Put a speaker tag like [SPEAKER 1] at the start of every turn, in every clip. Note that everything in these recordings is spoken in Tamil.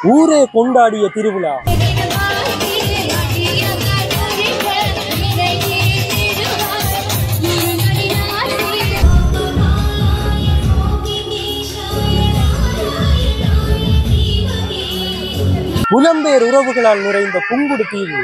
[SPEAKER 1] ஊரே கொண்டாடிய திருவிழா புலம்பெயர் உறவுகளால் நிறைந்த புங்குடு தீவு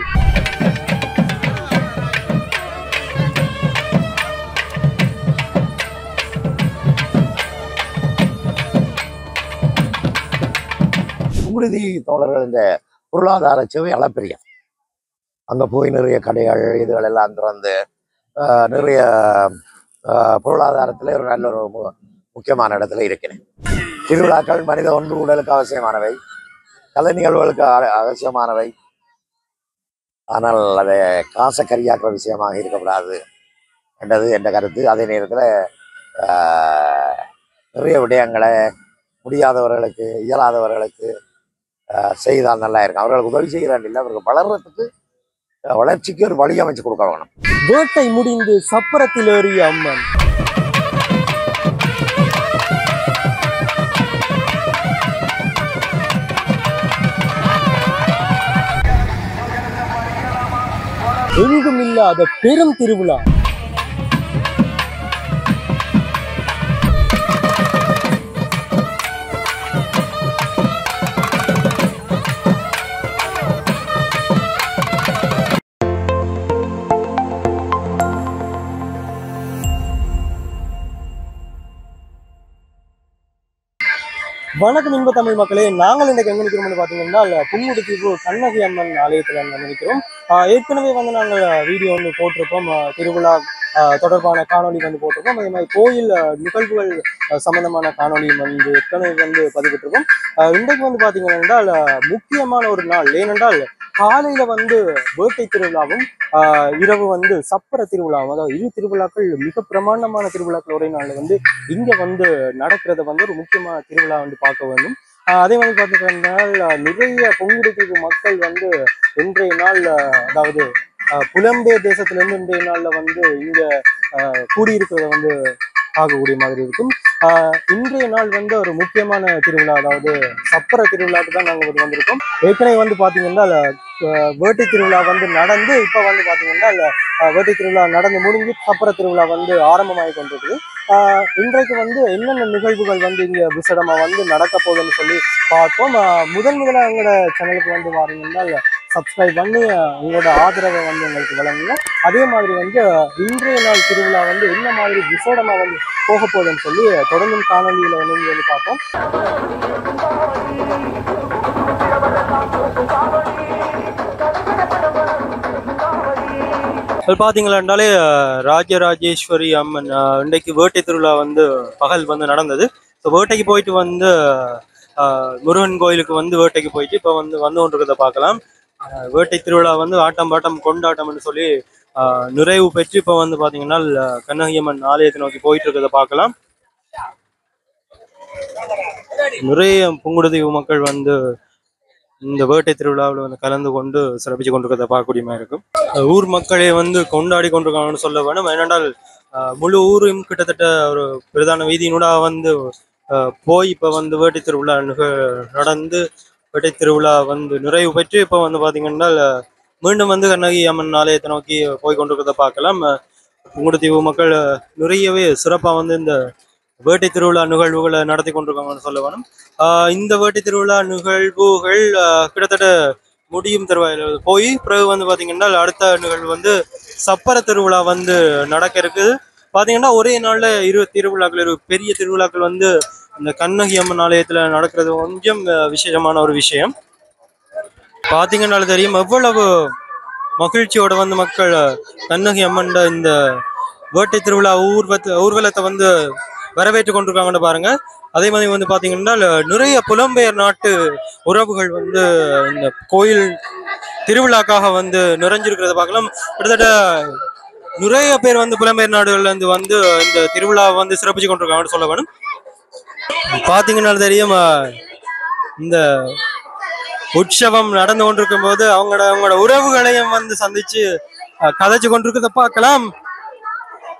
[SPEAKER 2] உங்களுதி தோழர்கள் இந்த பொருளாதார சேவை அளப்பெரிய அங்கே போய் நிறைய கடைகள் இதுகள் எல்லாம் திறந்து ஆஹ், நிறைய பொருளாதாரத்தில் ஒரு நல்ல ஒரு மு- முக்கியமான இடத்துல இருக்கிறேன் திருவிழாக்கள் மனித ஒன்று உடலுக்கு அவசியமானவை கலை நிகழ்வுகளுக்கு அவ- அவசியமானவை ஆனால் அதை காசை கரியாக்குற விஷயமாக இருக்கக்கூடாது என்றது என்ற கருத்து அதே நேரத்தில் நிறைய விடயங்களை முடியாதவர்களுக்கு இயலாதவர்களுக்கு ஆஹ் செய்தால் நல்லா இருக்கும் அவர்களுக்கு உதவி செய்கிறான் இல்லை அவர்கள் வளர்றதுக்கு ஆஹ் வளர்ச்சிக்கு ஒரு வழி அமைச்சு கொடுக்க வேணும்
[SPEAKER 1] வேட்டை முடிந்து சப்பரத்தில் ஏறிய அம்மன் எங்கும் இல்லாத பெரும் திருவிழா வணக்கம் இன்ப தமிழ் மக்களே நாங்கள் இன்றைக்கு எங்க நிற்கிறோம்னு பார்த்தீங்கன்னா புங்குடு தீவு கண்ணகி அம்மன் ஆலயத்தில் நாங்கள் நிற்கிறோம் ஆஹ் ஏற்கனவே வந்து நாங்கள் வீடியோ வந்து போட்டிருப்போம் ஆஹ் திருவிழா ஆஹ் தொடர்பான காணொளி வந்து போட்டிருப்போம் அதே மாதிரி கோயில் ஆஹ் நிகழ்வுகள் ஆஹ் சம்பந்தமான காணொளியும் வந்து ஏற்கனவே வந்து பதிவிட்டிருக்கோம் ஆஹ் இன்றைக்கு வந்து பார்த்தீங்கன்னா என்றால் ஆஹ் முக்கியமான ஒரு நாள் ஏனென்றால் காலையில வந்து வேட்டை திருவிழாவும் ஆஹ் இரவு வந்து சப்பர திருவிழாவும் அதாவது இரு திருவிழாக்கள் மிக பிரமாண்டமான திருவிழாக்கள் ஒரே நாள்ல வந்து இங்க வந்து நடக்கிறத வந்து ஒரு முக்கியமான திருவிழா வந்து பார்க்க வேண்டும் ஆஹ் அதே மாதிரி பார்த்துக்கிட்டா நிறைய பொங்குடு தீவு மக்கள் வந்து இன்றைய நாள் ஆஹ் அதாவது ஆஹ் புலம்பெயர் தேசத்துல இருந்து இன்றைய நாள்ல வந்து இங்க ஆஹ் கூடியிருக்கிறத வந்து பார்க்கக்கூடிய மாதிரி இருக்கும் ஆஹ் இன்றைய நாள் வந்து ஒரு முக்கியமான திருவிழா அதாவது சப்பர திருவிழாக்கு தான் நாங்கள் வந்து வந்திருக்கோம் ஏற்கனவே வந்து பார்த்தீங்கன்னா ஆஹ் வேட்டை திருவிழா வந்து நடந்து இப்போ வந்து பார்த்தீங்கன்னா ஆஹ் வேட்டை திருவிழா நடந்து முடிஞ்சு சப்பர திருவிழா வந்து ஆரம்பமாகி கொண்டிருக்குது ஆஹ் இன்றைக்கு வந்து என்னென்ன நிகழ்வுகள் வந்து இங்க விசடமா வந்து நடக்க போகுதுன்னு சொல்லி பார்த்தோம் ஆஹ் முதல் முதல்ல எங்களோட சேனலுக்கு வந்து வாரீங்கன்னா சப்ஸ்கிரைப் பண்ணி ஆஹ் உங்களோட ஆதரவை வந்து எங்களுக்கு வழங்குங்க அதே மாதிரி வந்து இன்றைய நாள் திருவிழா வந்து என்ன மாதிரி விசேடமா வந்து போக போகுதுன்னு சொல்லி தொடர்ந்தும் காணொலியில வந்து இங்க வந்து பார்த்தோம் அது பார்த்தீங்களாண்டாலே ராஜராஜேஸ்வரி அம்மன் ஆஹ் இன்றைக்கு வேட்டை திருவிழா வந்து பகல் வந்து நடந்தது ஸோ வேட்டைக்கு போயிட்டு வந்து ஆஹ் முருகன் கோயிலுக்கு வந்து வேட்டைக்கு போயிட்டு இப்போ வந்து வந்து கொண்டிருக்கிறத பார்க்கலாம் ஆஹ் வேட்டை திருவிழா வந்து ஆட்டம் பாட்டம் கொண்டாட்டம்னு சொல்லி ஆஹ் நிறைவு பெற்று இப்போ வந்து பார்த்தீங்கன்னா கண்ணகி அம்மன் ஆலயத்தை நோக்கி போயிட்டு இருக்கிறத பார்க்கலாம் நிறைய புங்குடுதீவு மக்கள் வந்து இந்த வேட்டை திருவிழாவில் வந்து கலந்து கொண்டு சிறப்பிச்சு கொண்டிருக்கிறத பார்க்கக்கூடிய மாதிரி இருக்கும் அஹ் ஊர் மக்களே வந்து கொண்டாடி கொண்டிருக்காங்கன்னு சொல்ல வேணும் ஏனென்றால் அஹ் முழு ஊரும் கிட்டத்தட்ட ஒரு பிரதான வீதியினூடா வந்து அஹ் போய் இப்போ வந்து வேட்டை திருவிழா நிக- நடந்து வேட்டை திருவிழா வந்து நிறைவு பெற்று இப்போ வந்து பார்த்தீங்கன்னா அஹ் மீண்டும் வந்து கண்ணகி அம்மன் ஆலயத்தை நோக்கி போய் கொண்டிருக்கிறத பார்க்கலாம் அஹ் புங்குடுதீவு மக்கள் அஹ் நிறையவே சிறப்பாக வந்து இந்த வேட்டை திருவிழா நிகழ்வுகளை நடத்தி கொண்டிருக்காங்கன்னு சொல்ல வேணும் ஆஹ் இந்த வேட்டை திருவிழா நிகழ்வுகள் ஆஹ் கிட்டத்தட்ட முடியும் தருவாயில் போய் பிறகு வந்து பாத்தீங்கன்னா அடுத்த நிகழ்வு வந்து சப்பர திருவிழா வந்து நடக்க இருக்குது பாத்தீங்கன்னா ஒரே நாள்ல இரு திருவிழாக்கள் இரு பெரிய திருவிழாக்கள் வந்து இந்த கண்ணகி அம்மன் ஆலயத்துல நடக்கிறது கொஞ்சம் ஆஹ் விசேஷமான ஒரு விஷயம் பாத்தீங்கன்னால தெரியும் எவ்வளவு மகிழ்ச்சியோட வந்து மக்கள் கண்ணகி அம்மன் இந்த வேட்டை திருவிழா ஊர்வத்த ஊர்வலத்தை வந்து வரவேற்று கொண்டிருக்காங்கன்னு பாருங்க அதே மாதிரி வந்து பாத்தீங்கன்னா நிறைய புலம்பெயர் நாட்டு உறவுகள் வந்து இந்த கோயில் திருவிழாக்காக வந்து நிறைஞ்சிருக்கிறத பார்க்கலாம் கிட்டத்தட்ட நிறைய பேர் வந்து புலம்பெயர் நாடுகள்ல இருந்து வந்து இந்த திருவிழாவை வந்து சிறப்பிச்சு கொண்டிருக்காங்கன்னு சொல்ல வேணும் பாத்தீங்கன்னா தெரியும் அஹ், இந்த உற்சவம் நடந்து கொண்டிருக்கும் போது அவங்களோட அவங்களோட உறவுகளையும் வந்து சந்திச்சு அஹ், கதைச்சு கொண்டிருக்கிறத பார்க்கலாம்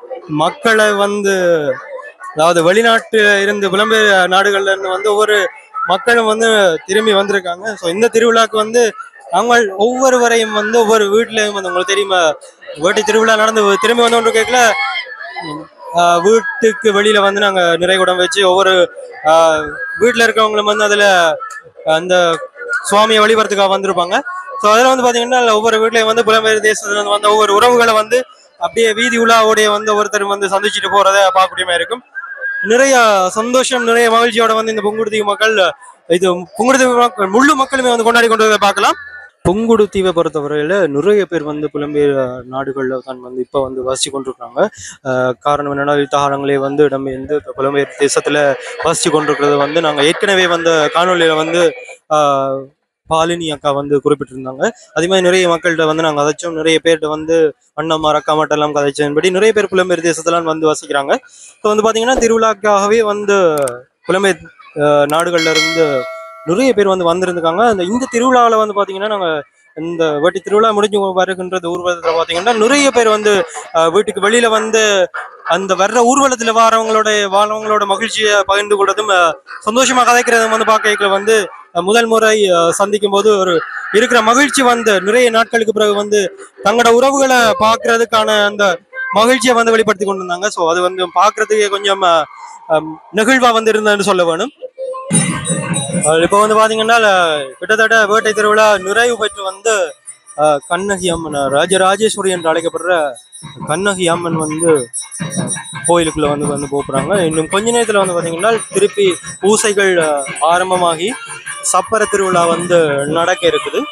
[SPEAKER 1] மக்களை வந்து அதாவது வெளிநாட்டு இருந்து புலம்பெயர் நாடுகள்ல இருந்து வந்து ஒவ்வொரு மக்களும் வந்து திரும்பி வந்திருக்காங்க ஸோ இந்த திருவிழாக்கு வந்து அவங்க ஒவ்வொருவரையும் வந்து ஒவ்வொரு வீட்லயும் வந்து உங்களுக்கு தெரியுமா வேட்டை திருவிழா நடந்து திரும்பி வந்து கொண்டு கேட்கல வீட்டுக்கு வெளியில வந்து நாங்க நிறைகுடம் வச்சு ஒவ்வொரு ஆஹ், வீட்டுல இருக்கவங்களும் வந்து அதுல அந்த சுவாமியை வழிபடுறதுக்காக வந்திருப்பாங்க ஸோ அதில் வந்து பாத்தீங்கன்னா ஒவ்வொரு வீட்லயும் வந்து புலம்பெயர் தேசத்துல இருந்து வந்த ஒவ்வொரு உறவுகளை வந்து அப்படியே வீதி உலாவோடைய வந்து ஒருத்தர் வந்து சந்திச்சுட்டு போறத பார்க்கக்கூடியமா இருக்கும் நிறைய சந்தோஷம் நிறைய மகிழ்ச்சியோட வந்து இந்த புங்குடுதீவு மக்கள் இது புங்குடுதீவு மக்கள் முழு மக்களுமே வந்து கொண்டாடி கொண்டு வரதை பார்க்கலாம் புங்குடுதீவை பொறுத்தவரையில நிறைய பேர் வந்து புலம்பெயர் நாடுகள்ல தான் வந்து இப்ப வந்து வசிச்சு கொண்டிருக்காங்க ஆஹ் காரணம் என்னன்னா யுத்தகாலங்களே வந்து நம்ம வந்து இப்ப புலம்பெயர் தேசத்துல வசிச்சு கொண்டிருக்கிறது வந்து நாங்க ஏற்கனவே வந்த காணொலியில வந்து ஆஹ் பாலினி அக்கா வந்து குறிப்பிட்டிருந்தாங்க அதே மாதிரி நிறைய மக்கள்கிட்ட வந்து நாங்கள் கதைச்சோம் நிறைய பேர்கிட்ட வந்து அண்ணம்மா அக்கா மட்டும் எல்லாம் கதைச்சதுபடி நிறைய பேர் புலம்பெயர் தேசத்துலாம் வந்து வசிக்கிறாங்க இப்போ வந்து பார்த்தீங்கன்னா திருவிழாக்காகவே வந்து புலம்பெயர் ஆஹ் நாடுகள்ல இருந்து நிறைய பேர் வந்து வந்திருந்துக்காங்க அந்த இந்த திருவிழாவில் வந்து பார்த்தீங்கன்னா நாங்கள் இந்த வாட்டி திருவிழா முடிஞ்சு வருகின்றது ஊர்வலத்தில் பார்த்தீங்கன்னா நிறைய பேர் வந்து ஆஹ் வீட்டுக்கு வெளியில வந்து அந்த வர்ற ஊர்வலத்தில் வாரவங்களோட வாரவங்களோட மகிழ்ச்சியை பகிர்ந்து கொள்றதும் ஆஹ் சந்தோஷமா கதைக்கிறதும் வந்து பார்க்கல வந்து ஆஹ் முதல் முறை ஆஹ் சந்திக்கும் போது ஒரு இருக்கிற மகிழ்ச்சி வந்து நிறைய நாட்களுக்கு பிறகு வந்து தங்களோட உறவுகளை பார்க்கறதுக்கான அந்த மகிழ்ச்சியை வந்து வெளிப்படுத்தி கொண்டு இருந்தாங்க ஸோ அது வந்து பார்க்கறதுக்கே கொஞ்சம் ஆஹ் ஆஹ் நெகிழ்வா வந்து இருந்ததுன்னு சொல்ல வேணும் அஹ் இப்போ வந்து பாத்தீங்கன்னா அஹ் கிட்டத்தட்ட வேட்டை திருவிழா நிறைவு பெற்று வந்து அஹ் கண்ணகி அம்மன் அஹ் ராஜராஜேஸ்வரி என்று அழைக்கப்படுற கண்ணகி அம்மன் வந்து அஹ் கோயிலுக்குள்ள வந்து வந்து போப்புறாங்க இன்னும் கொஞ்ச நேரத்துல வந்து பாத்தீங்கன்னா திருப்பி பூசைகள் அஹ் ஆரம்பமாகி சப்பர திருவிழா வந்து நடக்க இருக்குது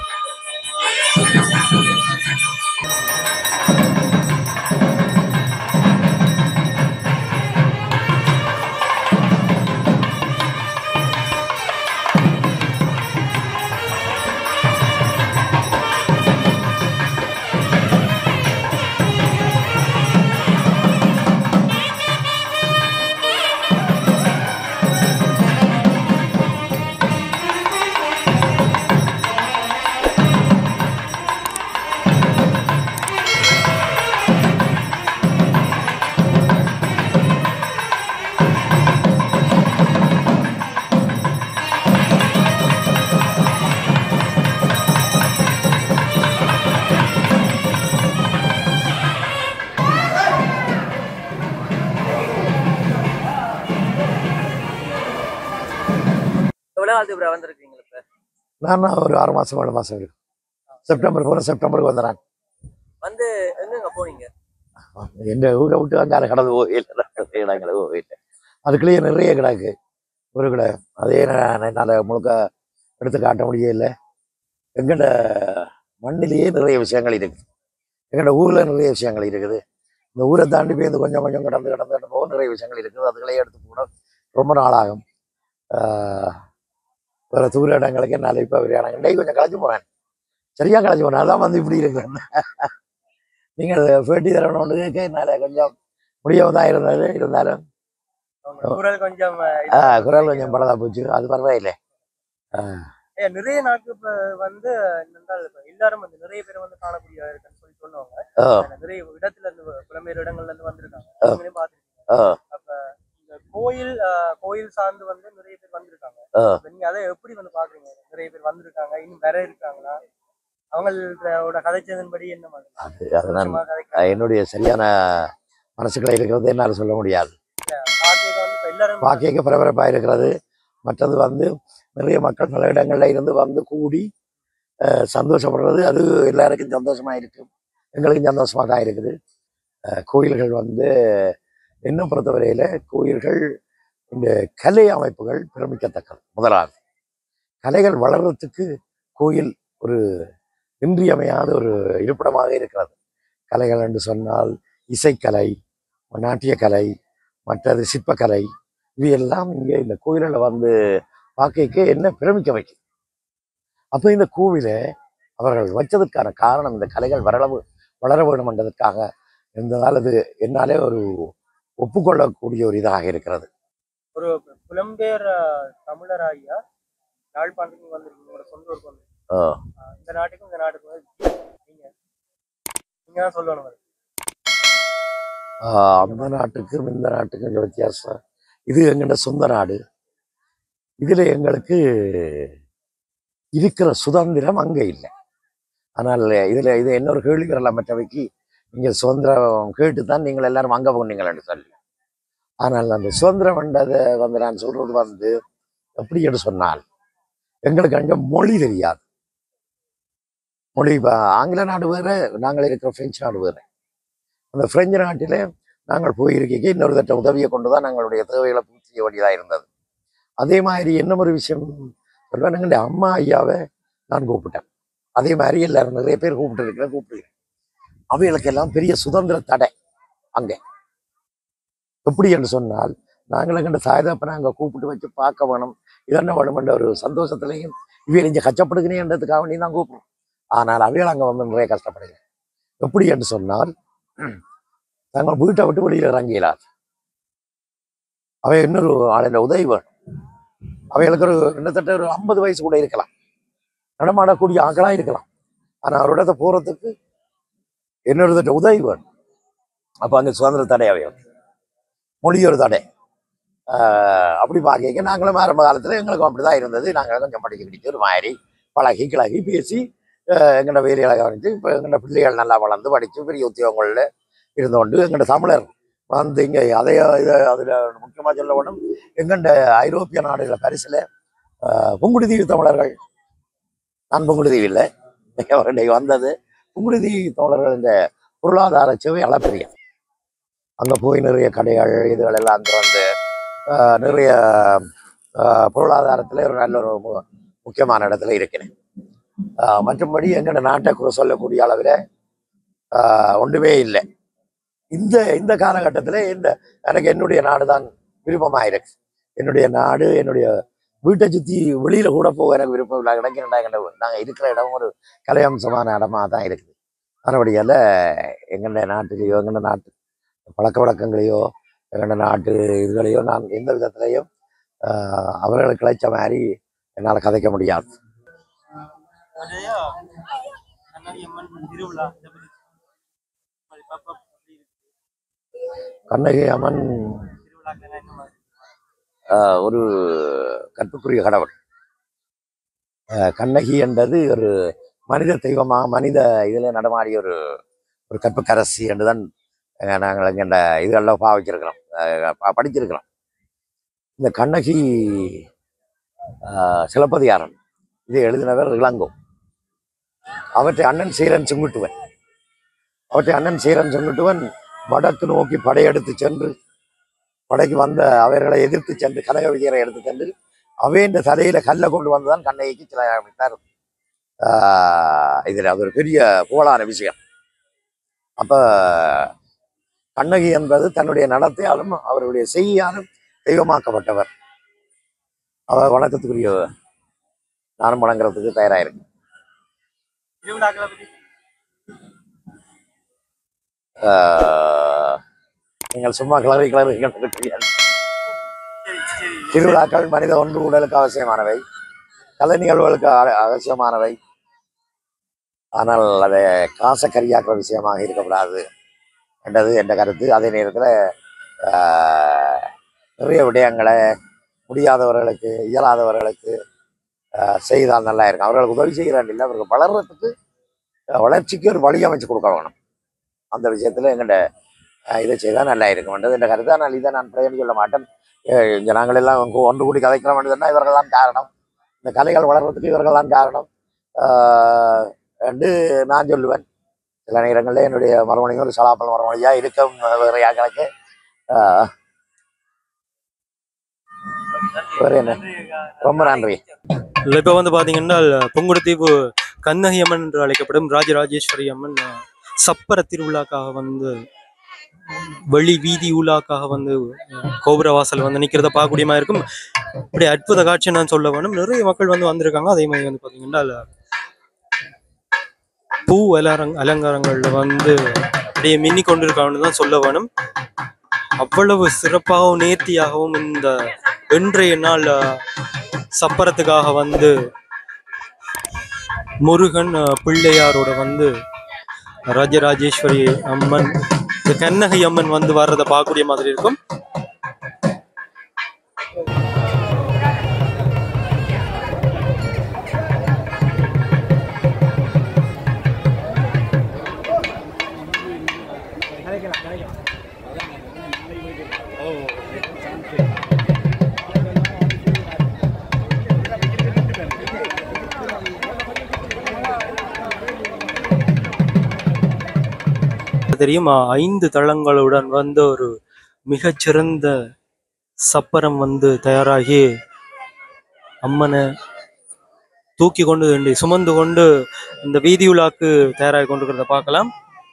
[SPEAKER 3] எவ்வளவு காலத்துக்கு அப்புறம் வந்திருக்கீங்க இப்ப
[SPEAKER 2] நான் ஒரு ஆறு மாசம் ஏழு மாசம் இருக்கு செப்டம்பர் போன செப்டம்பருக்கு வந்துடுறேன்
[SPEAKER 3] வந்து எங்கெங்க போனீங்க
[SPEAKER 2] எந்த ஊரை விட்டு அங்கால கடந்து போகல இடங்களை போகல அதுக்குள்ளேயே நிறைய கிடக்கு ஒரு கடை அதே நான் என்னால் முழுக்க எடுத்து காட்ட முடியல எங்கட மண்ணிலேயே நிறைய விஷயங்கள் இருக்குது எங்கட ஊரில் நிறைய விஷயங்கள் இருக்குது இந்த ஊரை தாண்டி போய் இந்த கொஞ்சம் கொஞ்சம் கடந்து கடந்து கடந்து போக நிறைய விஷயங்கள் இருக்குது அதுகளே எடுத்து கூட ரொம்ப நாளாகும் ஆஹ் வேற தூர இடங்களுக்கு என்னால் இப்போ ஒரு இடம் இன்னைக்கு கொஞ்சம் களைச்சு போகிறேன் சரியா களைச்சு போனேன் அதான் வந்து இப்படி இருக்கிறேன் நீங்கள் பேட்டி தரணும்னு கேட்க என்னால் கொஞ்சம் முடியாம தான் இருந்தது இருந்தாலும்
[SPEAKER 1] உங்க குரல் கொஞ்சம்
[SPEAKER 2] ஆ, குரல் கொஞ்சம் படதா போச்சு அது பரவாயில்லை
[SPEAKER 1] ஏ, நிறைய நாட்கள் இப்ப வந்து என்னென்றால் இப்ப எல்லாரும் வந்து நிறைய பேர் வந்து காணக்கூடிய இருக்குன்னு சொல்லி சொல்லுவாங்க
[SPEAKER 2] ஆ.
[SPEAKER 1] ஆனா நிறைய இடத்துல இருந்து புலம்பெயர் இடங்கள்ல இருந்து வந்திருக்காங்க
[SPEAKER 2] ஆ.
[SPEAKER 1] நீங்களே பாத்துருக்கீங்க
[SPEAKER 2] ஆ.
[SPEAKER 1] அப்ப இந்த கோயில் ஆஹ், கோயில் சார்ந்து வந்து நிறைய பேர் வந்திருக்காங்க
[SPEAKER 2] ஆ.
[SPEAKER 1] அப்ப நீங்க அதை எப்படி வந்து பாக்குறீங்க நிறைய பேர் வந்திருக்காங்க இன்னும் வேற இருக்காங்களா அவங்களோட கதைச்சதன்படி என்ன மாதிரி
[SPEAKER 2] அது அது நான்
[SPEAKER 1] சந்தோஷமா கதைக்கிறாங்க.
[SPEAKER 2] என்னுடைய சரியான மனசுக்குள்ள இருக்கிறது என்னால் சொல்ல முடியாது
[SPEAKER 1] பாக்கியத்தை வந்து இப்ப எல்லாரும்
[SPEAKER 2] பாக்கியக்க பரபரப்பாக இருக்கிறது மற்றது வந்து நிறைய மக்கள் பல இடங்கள்ல இருந்து வந்து கூடி அஹ், சந்தோஷப்படுறது அது எல்லாருக்கும் சந்தோஷமா இருக்கும் எங்களுக்கும் சந்தோஷமாக தான் இருக்குது அஹ், கோயில்கள் வந்து என்ன பொறுத்தவரையில கோயில்கள் இந்த கலை அமைப்புகள் பிரமிக்கத்தக்கது முதலாவது கலைகள் வளர்றதுக்கு கோயில் ஒரு இன்றியமையாத ஒரு இருப்பிடமாக இருக்கிறது கலைகள் என்று சொன்னால் இசைக்கலை நாட்டியக்கலை மற்றது சிற்பக்கலை இது எல்லாம் இங்கே இந்த கோயிலில் வந்து பார்க்க என்ன பிரமிக்க வைக்கும் அப்போ இந்த கோவிலை அவர்கள் வச்சதற்கான காரணம் இந்த கலைகள் வரளவு வளர வேண்டும் என்றதற்காக இருந்ததால் அது என்னாலே ஒரு ஒப்புக்கொள்ளக்கூடிய ஒரு இதாக இருக்கிறது
[SPEAKER 1] ஒரு புலம்பெயர் ஆஹ், தமிழராகியா யாழ்ப்பாணத்துக்கு வந்திருக்கீங்க உங்களோட சொந்த ஊருக்கு வந்து
[SPEAKER 2] ஆ.
[SPEAKER 1] இந்த நாட்டுக்கும் இந்த நாட்டுக்கும் வந்து வித்தியாசம். நீங்க நீங்க தான் சொல்லணும் அது.
[SPEAKER 2] ஆஹ் அந்த நாட்டுக்கும் இந்த நாட்டுக்கும் கொஞ்சம் வித்தியாசம் இது எங்கள்ட சொந்த நாடு இதில் எங்களுக்கு இருக்கிற சுதந்திரம் அங்கே இல்லை ஆனால் இதில் இது இன்னொரு கேள்வி வரலாம் மற்றவைக்கு நீங்கள் சுதந்திரம் கேட்டு தான் நீங்கள் எல்லாரும் அங்கே போனீங்கள்னு சொல்லி ஆனால் அந்த சுதந்திரம் என்றதை வந்து நான் சொல்றது வந்து எப்படி என்று சொன்னால் எங்களுக்கு அங்கே மொழி தெரியாது மொழி இப்போ ஆங்கில நாடு வேறு நாங்கள் இருக்கிற பிரெஞ்சு நாடு வேறு அந்த பிரெஞ்சு நாட்டிலே நாங்கள் போயிருக்க இன்னொரு தட்ட உதவியை கொண்டு தான் எங்களுடைய தேவைகளை பூர்த்தி செய்ய வேண்டியதாக இருந்தது அதே மாதிரி என்ன ஒரு விஷயம் சொல்லுவேன் எங்களுடைய அம்மா ஐயாவை நான் கூப்பிட்டேன் அதே மாதிரி எல்லாரும் நிறைய பேர் கூப்பிட்டு இருக்கிறேன் கூப்பிட்டு அவைகளுக்கு எல்லாம் பெரிய சுதந்திர தடை அங்கே எப்படி என்று சொன்னால் நாங்கள் எங்கள்ட சாயதப்பனை அங்கே கூப்பிட்டு வச்சு பார்க்க வேணும் இதென்ன வேணுமென்ற ஒரு சந்தோஷத்துலையும் இவையில் இங்கே கஷ்டப்படுகிறேன்றதுக்காக வேண்டி தான் கூப்பிடுவோம் ஆனால் அவைகள் அங்கே வந்து நிறைய கஷ்டப்படுங்க எப்படி என்று சொன்னால் நாங்கள் வீட்டை விட்டு வெளியில் இறங்கிடலாம் அவை இன்னொரு ஆளின் உதவி வேணும் அவைகளுக்கு ஒரு கிட்டத்தட்ட ஒரு ஐம்பது வயசு கூட இருக்கலாம் நடமாடக்கூடிய ஆக்களாக இருக்கலாம் ஆனால் ஒரு இடத்த போகிறதுக்கு இன்னொரு தட்ட உதவி வேணும் அப்போ அங்கே சுதந்திர தடை அவைகள் மொழி ஒரு தடை ஆஹ் அப்படி பார்க்க நாங்களும் ஆரம்ப காலத்தில் எங்களுக்கும் அப்படி தான் இருந்தது நாங்கள் கொஞ்சம் படிக்க கிடைச்சி ஒரு மாதிரி பழகி கிளகி பேசி ஆஹ் எங்களோட வேலைகளை கவனித்து இப்போ எங்களோட பிள்ளைகள் நல்லா வளர்ந்து படித்து பெரிய உத்தியோகங்களில் இருந்து கொண்டு எங்களோட தமிழர் வந்து இங்கே அதை இதை அதில் முக்கியமாக சொல்ல வேணும் எங்கண்ட ஐரோப்பிய நாடுகளை பரிசில் புங்குடுதீவு தமிழர்கள் நான் புங்குடுதீவு இல்லை இன்னைக்கு வந்தது புங்குடுதீவு தமிழர்கள் இந்த பொருளாதார சேவை அளப்பெரிய அங்கே போய் நிறைய கடைகள் இதுகள் எல்லாம் அங்கே வந்து ஆஹ், நிறைய பொருளாதாரத்தில் ஒரு நல்ல ஒரு மு- முக்கியமான இடத்துல இருக்கிறேன் ஆஹ், மற்றபடி எங்களோட நாட்டை குறை சொல்லக்கூடிய அளவில் ஆஹ், ஒன்றுமே இல்லை இந்த இந்த காலகட்டத்தில் இந்த எனக்கு என்னுடைய நாடு தான் விருப்பமாக இருக்கு என்னுடைய நாடு என்னுடைய வீட்டை சுற்றி வெளியில் கூட போக எனக்கு விருப்பம் இல்லை எனக்கு நாங்கள் இருக்கிற இடம் ஒரு கலையம்சமான இடமா தான் இருக்குது மறுபடியால் எங்களுடைய நாட்டிலேயோ எங்களோட நாட்டு பழக்க வழக்கங்களையோ எங்களோட நாட்டு இதுகளையோ நான் எந்த விதத்திலையும் ஆஹ், அவர்களுக்கு கிடைச்ச மாதிரி என்னால் கதைக்க முடியாது
[SPEAKER 1] நிறையா கண்ணகி அம்மன் திருவிழா இதை பத்தி அது பாப்பா எப்படி இருக்கு?
[SPEAKER 2] கண்ணகி அம்மன்
[SPEAKER 1] திருவிழாக்கள் என்ன மாதிரி
[SPEAKER 2] ஆஹ், ஒரு கற்புக்குரிய கடவுள் ஆஹ், கண்ணகி என்றது ஒரு மனித தெய்வமா மனித இதில் நடமாடிய ஒரு ஒரு கற்புக்கரசி என்று தான் அஹ், நாங்கள் எங்கள்ட இதெல்லாம் பாவிச்சிருக்கிறோம் ஆஹ், ப- படிச்சிருக்கிறோம் இந்த கண்ணகி ஆஹ், சிலப்பதிகாரன் இதை எழுதினவர் இளங்கோ அவற்றை அண்ணன் சீரன் செங்குட்டுவன் அவற்றை அண்ணன் சீரன் செங்குட்டுவன் வடக்கு நோக்கி படையெடுத்து சென்று படைக்கு வந்த அவர்களை எதிர்த்து சென்று கனக விஜயரை எடுத்து சென்று அவையின் தலையில கல்லை கொண்டு வந்துதான் கண்ணகிக்கு சில அமைத்தார் ஆஹ் இதுல அது ஒரு பெரிய புகழான விஷயம் அப்ப கண்ணகி என்பது தன்னுடைய நடத்தையாலும் அவருடைய செய்யாலும் தெய்வமாக்கப்பட்டவர் அவர் வணக்கத்துக்குரிய நானும் வணங்குறதுக்கு தயாராயிருக்கேன்
[SPEAKER 1] திருவிழாக்களை பத்தி
[SPEAKER 2] ஆஹ் நீங்கள் சும்மா கிளறி கிளறி கிளறி தெரியாது
[SPEAKER 1] சரி சரி
[SPEAKER 2] திருவிழாக்கள் மனித ஒன்று உடலுக்கு அவசியமானவை கலை நிகழ்வுகளுக்கு அ- அவசியமானவை ஆனால் அதை காசை கரியாக்குற விஷயமாக இருக்கக்கூடாது என்றது என்ற கருத்து அதே நேரத்தில் நிறைய விடயங்களை முடியாதவர்களுக்கு இயலாதவர்களுக்கு ஆஹ், செய்தால் நல்லா இருக்கும் அவர்களுக்கு உதவி செய்கிறான் இல்லை அவர்கள் வளர்றதுக்கு அஹ், வளர்ச்சிக்கு ஒரு வழி அமைச்சு கொடுக்க வேணும் அந்த விஷயத்தில் எங்கள்கிட்ட இதை செய்தால் நல்லா இருக்கும்ன்றது என்ற கருத்து ஆனால் இதை நான் பிரயோஜனம் சொல்ல மாட்டேன் அஹ் இங்க நாங்கள் எல்லாம் ஒன்று- ஒன்று கூடி கதைக்கிறோம் என்றுன்னா இவர்கள் தான் காரணம் இந்த கலைகள் வளர்றதுக்கு இவர்கள் தான் காரணம் ஆஹ் என்று நான் சொல்லுவேன் சில நேரங்களில் என்னுடைய மறுமொழியும் ஒரு சலாப்பல் மறுமொழியாக இருக்கும் வேற யாருக்கு ஆஹ் வேற என்ன ரொம்ப நன்றி
[SPEAKER 1] இல்லை இப்போ வந்து பார்த்தீங்கன்னா புங்குடுதீவு கண்ணகி அம்மன் என்று அழைக்கப்படும் ராஜராஜேஸ்வரி அம்மன் அஹ், சப்பர திருவிழாக்காக வந்து வெளி வீதி ஊழாக்காக வந்து அஹ், கோபுர வாசல் வந்து நிற்கிறத பார்க்கக்கூடிய மாதிரி இருக்கும் இப்படி அற்புத காட்சி நான் சொல்ல வேணும் நிறைய மக்கள் வந்து வந்திருக்காங்க அதே மாதிரி வந்து பார்த்தீங்கன்னா அதுல பூ அலரங் அலங்காரங்கள்ல வந்து அப்படியே மின்னி கொண்டிருக்காங்கன்னு தான் சொல்ல வேணும் அவ்வளவு சிறப்பாகவும் நேர்த்தியாகவும் இந்த இன்றைய நாள் அஹ், சப்பரத்துக்காக வந்து முருகன் அஹ், பிள்ளையாரோட வந்து ராஜராஜேஸ்வரி அம்மன் இந்த கண்ணகி அம்மன் வந்து வர்றதை பார்க்கக்கூடிய மாதிரி இருக்கும் தெரியும் அஹ், ஐந்து தளங்களுடன் வந்து ஒரு மிகச்சிறந்த சப்பரம் வந்து தயாராகி அம்மனை தூக்கி கொண்டு வேண்டி சுமந்து கொண்டு இந்த வீதி உலாக்கு தயாராகி கொண்டிருக்கிறத பார்க்கலாம்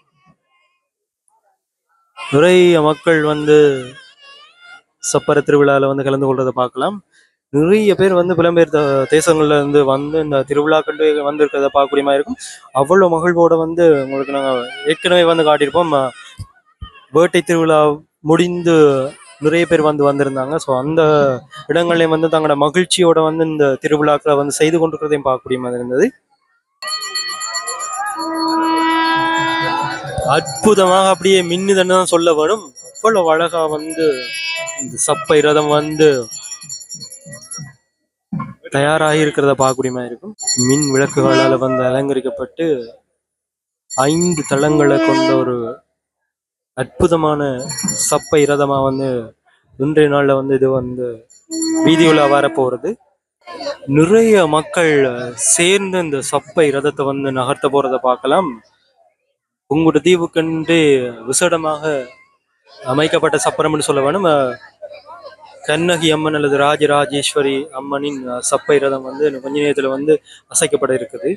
[SPEAKER 1] நிறைய மக்கள் வந்து சப்பர திருவிழாவில் வந்து கலந்து கொள்றதை பார்க்கலாம் நிறைய பேர் வந்து புலம்பெயர் த- தேசங்கள்ல இருந்து வந்து இந்த திருவிழா கண்டு வந்திருக்கிறத பார்க்கக்கூடிய மாதிரி இருக்கும் அவ்வளோ மகிழ்வோட வந்து உங்களுக்கு நாங்கள் ஏற்கனவே வந்து காட்டியிருப்போம் அஹ், வேட்டை திருவிழா முடிந்து நிறைய பேர் வந்து வந்திருந்தாங்க ஸோ அந்த இடங்களையும் வந்து தங்களோட மகிழ்ச்சியோட வந்து இந்த திருவிழாக்களை வந்து செய்து கொண்டிருக்கிறதையும் பார்க்கக்கூடிய மாதிரி இருந்தது அற்புதமாக அப்படியே மின்னுதுன்னு தான் சொல்ல வேணும் அவ்வளவு அழகா வந்து இந்த சப்பை ரதம் வந்து தயாராகி இருக்கிறத பார்க்கக்கூடிய மாதிரி இருக்கும் மின் விளக்குகளால வந்து அலங்கரிக்கப்பட்டு ஐந்து தளங்களை கொண்ட ஒரு அற்புதமான சப்பை ரதமா வந்து இன்றைய நாள்ல வந்து இது வந்து வீதி உலா வரப்போறது நிறைய மக்கள் சேர்ந்து இந்த சப்பை ரதத்தை வந்து நகர்த்த போறத பார்க்கலாம் உங்களோட தீவுக்கண்டு விசேடமாக அமைக்கப்பட்ட சப்பரம்னு சொல்ல வேணும் அஹ், கண்ணகி அம்மன் அல்லது ராஜராஜேஸ்வரி அம்மனின் அஹ், சப்பை ரதம் வந்து இன்னும் கொஞ்ச நேரத்துல வந்து அசைக்கப்பட இருக்குது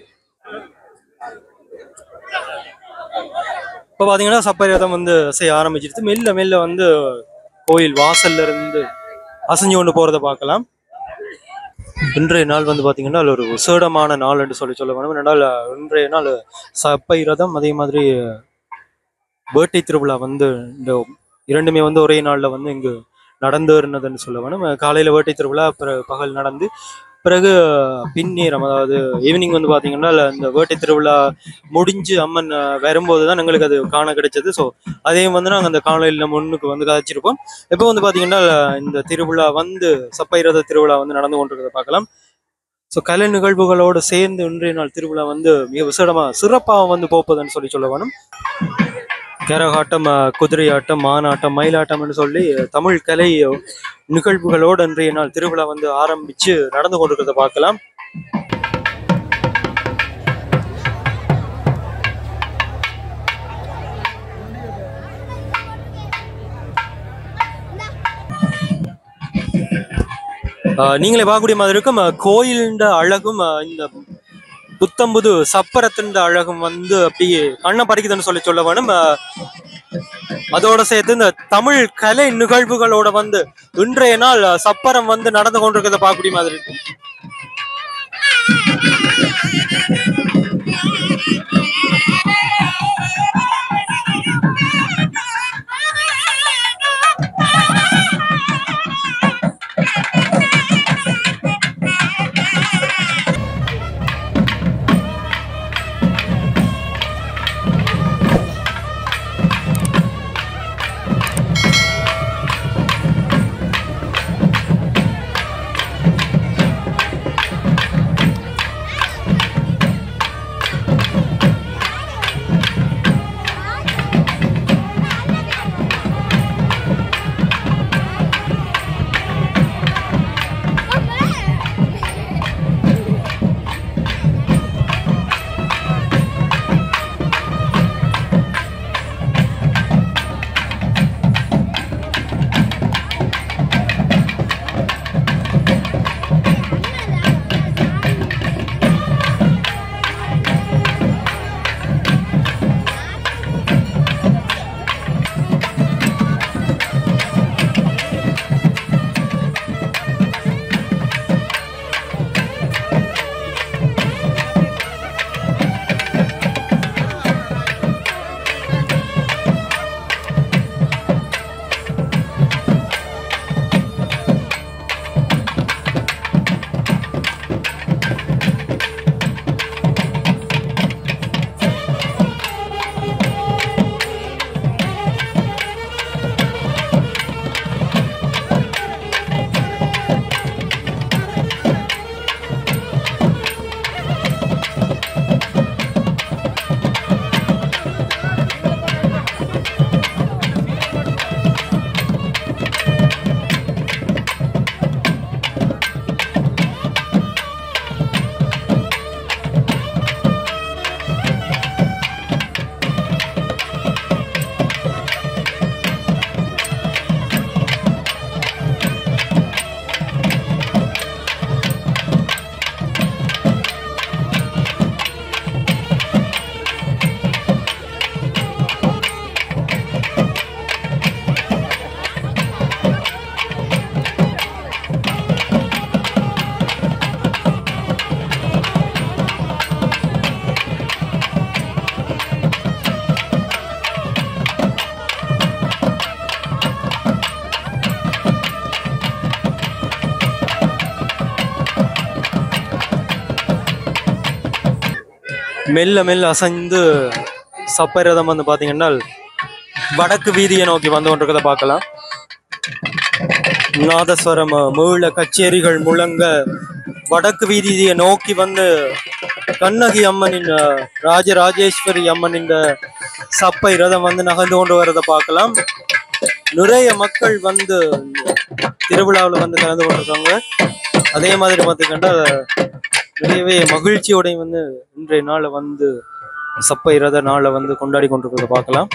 [SPEAKER 1] இப்போ பாத்தீங்கன்னா சப்பை ரதம் வந்து அசைய ஆரம்பிச்சிருச்சு மெல்ல மெல்ல வந்து கோயில் வாசல்ல இருந்து அசைஞ்சு கொண்டு போறத பார்க்கலாம் இன்றைய நாள் வந்து பாத்தீங்கன்னா அது ஒரு விசேடமான நாள் என்று சொல்லி சொல்ல வேணும் ரெண்டால் இன்றைய நாள் சப்பை ரதம் அதே மாதிரி வேட்டை திருவிழா வந்து இந்த இரண்டுமே வந்து ஒரே நாள்ல வந்து இங்கு நடந்தேறினதுன்னு சொல்ல வேணும் காலையில வேட்டை திருவிழா பிறகு பகல் நடந்து பிறகு பின்னேரம் அதாவது ஈவினிங் வந்து பாத்தீங்கன்னா இந்த வேட்டை திருவிழா முடிஞ்சு அம்மன் அஹ், வரும்போது தான் எங்களுக்கு அது காண கிடைச்சது ஸோ அதையும் வந்து நாங்கள் அந்த காலையில் முன்னுக்கு வந்து கதைச்சிருப்போம் இப்போ வந்து பாத்தீங்கன்னா இந்த திருவிழா வந்து சப்பை ரத திருவிழா வந்து நடந்து கொண்டிருக்கிறத பார்க்கலாம் ஸோ கலை நிகழ்வுகளோடு சேர்ந்து இன்றைய நாள் திருவிழா வந்து மிக விசேடமா சிறப்பாக வந்து போப்பதுன்னு சொல்லி சொல்ல வேணும் கரகாட்டம் அஹ், குதிரை ஆட்டம் மானாட்டம் மயிலாட்டம்னு சொல்லி அஹ், தமிழ் கலை நிகழ்வுகளோடு இன்றைய நாள் திருவிழா வந்து ஆரம்பிச்சு நடந்து கொண்டிருக்கிறத பார்க்கலாம் அஹ், நீங்களே பார்க்கக்கூடிய மாதிரி இருக்கும் அஹ், கோயிலின் அழகும் அஹ், இந்த புத்தம்புது சப்பரத்தின் அழகும் வந்து அப்படியே கண்ணை பறிக்குதுன்னு சொல்லி சொல்ல வேணும் அஹ், அதோட சேர்த்து இந்த தமிழ் கலை நிகழ்வுகளோட வந்து இன்றைய நாள் அஹ், சப்பரம் வந்து நடந்து கொண்டிருக்கிறத பார்க்கக்கூடிய மாதிரி இருக்கு மெல்ல மெல்ல அசைந்து சப்பை ரதம் வந்து பாத்தீங்கன்னா வடக்கு வீதியை நோக்கி வந்து கொண்டிருக்கிறத பார்க்கலாம் நாதஸ்வரம் மீள கச்சேரிகள் முழங்க வடக்கு வீதியை நோக்கி வந்து கண்ணகி அம்மனின் அஹ், ராஜராஜேஸ்வரி அம்மனின் சப்பை ரதம் வந்து நகர்ந்து கொண்டு வரதை பார்க்கலாம் நிறைய மக்கள் வந்து திருவிழாவில் வந்து கலந்து கொண்டிருக்காங்க அதே மாதிரி பார்த்துக்கிட்டா நிறையவே மகிழ்ச்சியோடையும் வந்து இன்றைய நாளை வந்து சப்பை ரத நாளை வந்து கொண்டாடி கொண்டிருக்கிறத பார்க்கலாம்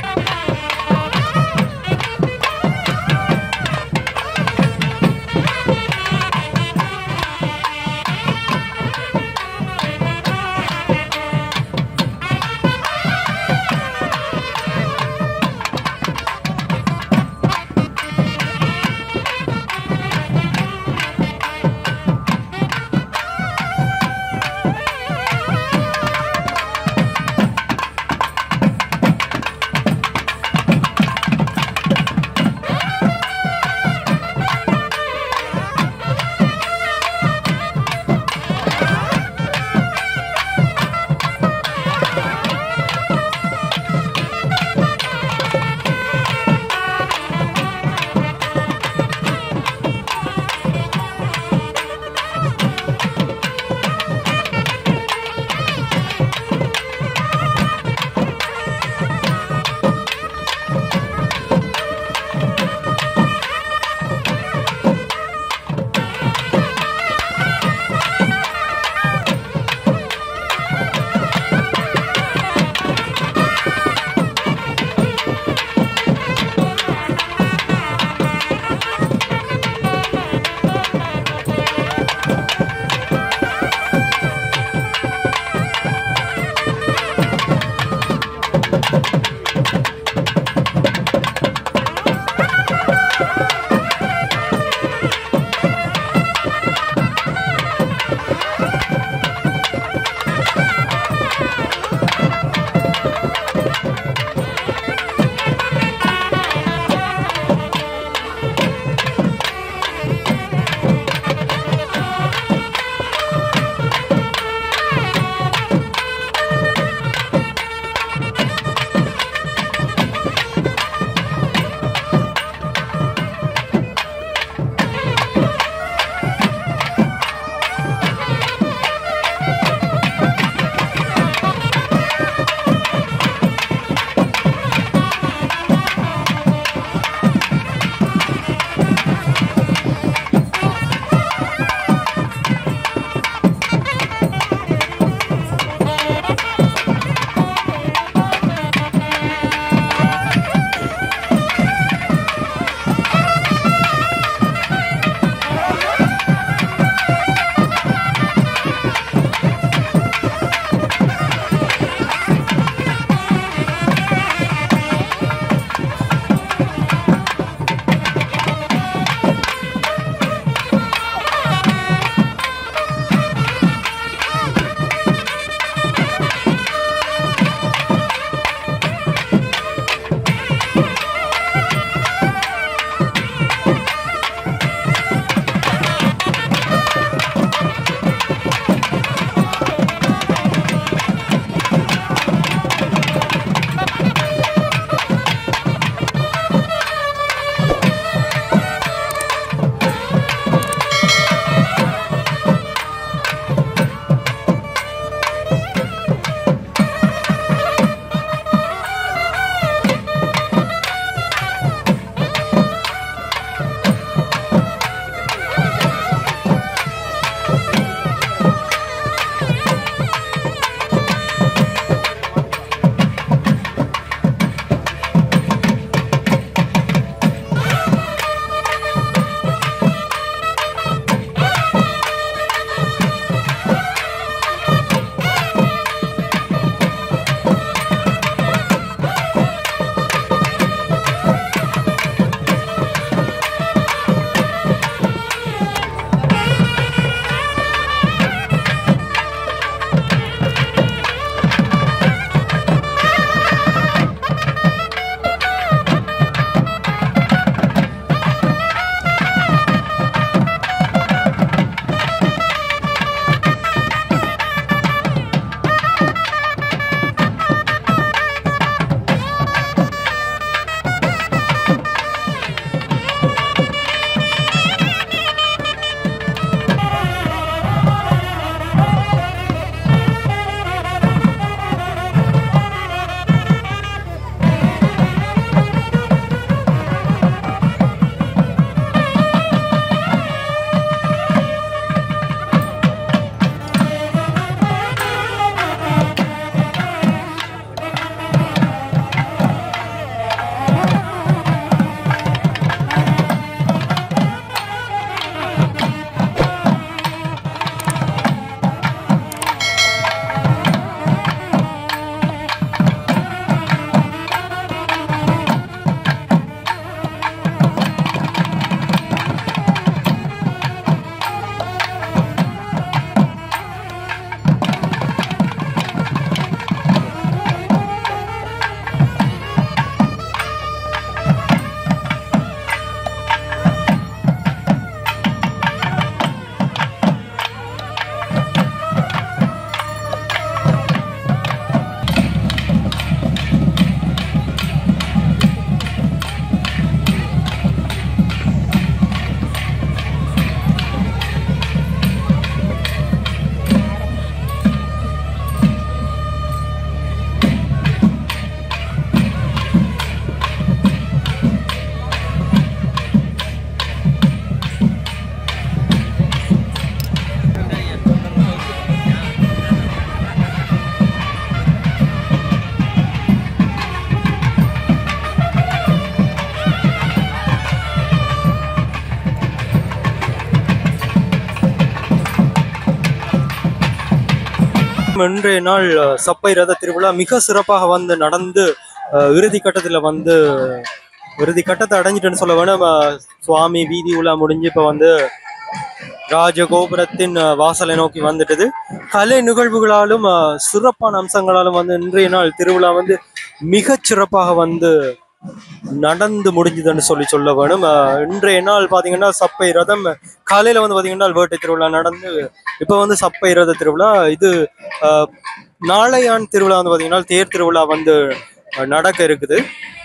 [SPEAKER 1] இன்றைய நாள் அஹ், சப்பை ரத திருவிழா மிக சிறப்பாக வந்து நடந்து அஹ், இறுதி கட்டத்துல வந்து இறுதி கட்டத்தை அடைஞ்சிட்டுன்னு சொல்ல வேணும் அஹ், சுவாமி வீதி உலா முடிஞ்சு இப்ப வந்து ராஜகோபுரத்தின் அஹ், வாசலை நோக்கி வந்துட்டது கலை நிகழ்வுகளாலும் அஹ், சிறப்பான அம்சங்களாலும் வந்து இன்றைய நாள் திருவிழா வந்து மிகச் சிறப்பாக வந்து நடந்து முடிஞ்சுதுன்னு சொல்லி சொல்ல வேணும் அஹ், இன்றைய நாள் பாத்தீங்கன்னா சப்பை ரதம் காலையில வந்து பாத்தீங்கன்னா வேட்டை திருவிழா நடந்து இப்ப வந்து சப்பை ரத திருவிழா இது அஹ், நாளையான் திருவிழா வந்து பாத்தீங்கன்னா தேர் திருவிழா வந்து அஹ், நடக்க இருக்குது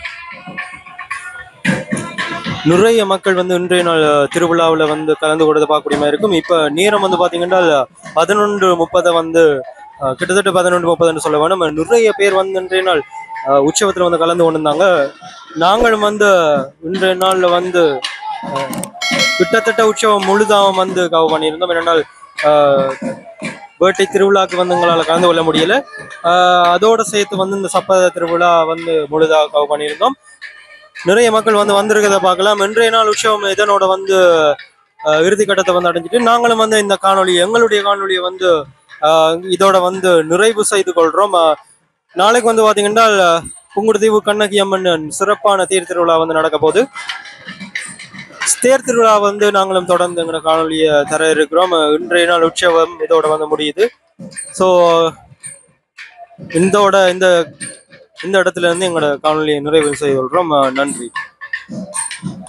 [SPEAKER 1] நிறைய மக்கள் வந்து இன்றைய நாள் அஹ், திருவிழாவுல வந்து கலந்து கொண்டதை பார்க்கக்கூடிய மாதிரி இருக்கும் இப்ப நேரம் வந்து பாத்தீங்கன்னா பதினொன்று முப்பதை வந்து அஹ், கிட்டத்தட்ட பதினொன்று முப்பதுன்னு சொல்ல வேணும் நிறைய பேர் வந்து இன்றைய நாள் அஹ், உற்சவத்துல வந்து கலந்து கொண்டிருந்தாங்க நாங்களும் வந்து இன்றைய நாள்ல வந்து அஹ், கிட்டத்தட்ட உற்சவம் முழுதாவும் வந்து கவ பண்ணியிருந்தோம் என்னென்னால் அஹ், வேட்டை திருவிழாக்கு வந்து எங்களால் கலந்து கொள்ள முடியல அஹ், அதோட சேர்த்து வந்து இந்த சப்பத திருவிழா வந்து முழுதாக கவ பண்ணியிருந்தோம் நிறைய மக்கள் வந்து வந்திருக்கிறத பார்க்கலாம் இன்றைய நாள் உற்சவம் இதனோட வந்து அஹ், இறுதி கட்டத்தை வந்து அடைஞ்சிட்டு நாங்களும் வந்து இந்த காணொளி எங்களுடைய காணொளியை வந்து அஹ், இதோட வந்து நிறைவு செய்து கொள்றோம் அஹ், நாளைக்கு வந்து பாத்தீங்கன்னா புங்குடுதீவு கண்ணகி அம்மன் சிறப்பான தேர் திருவிழா வந்து நடக்க போகுது தேர் திருவிழா வந்து நாங்களும் தொடர்ந்து எங்களோட காணொலியை தர இருக்கிறோம் அஹ், இன்றைய நாள் உற்சவம் இதோட வந்து முடியுது ஸோ இந்தோட இந்த இந்த இடத்துல இருந்து எங்களோட காணொலியை நிறைவு செய்து கொள்றோம் அஹ், நன்றி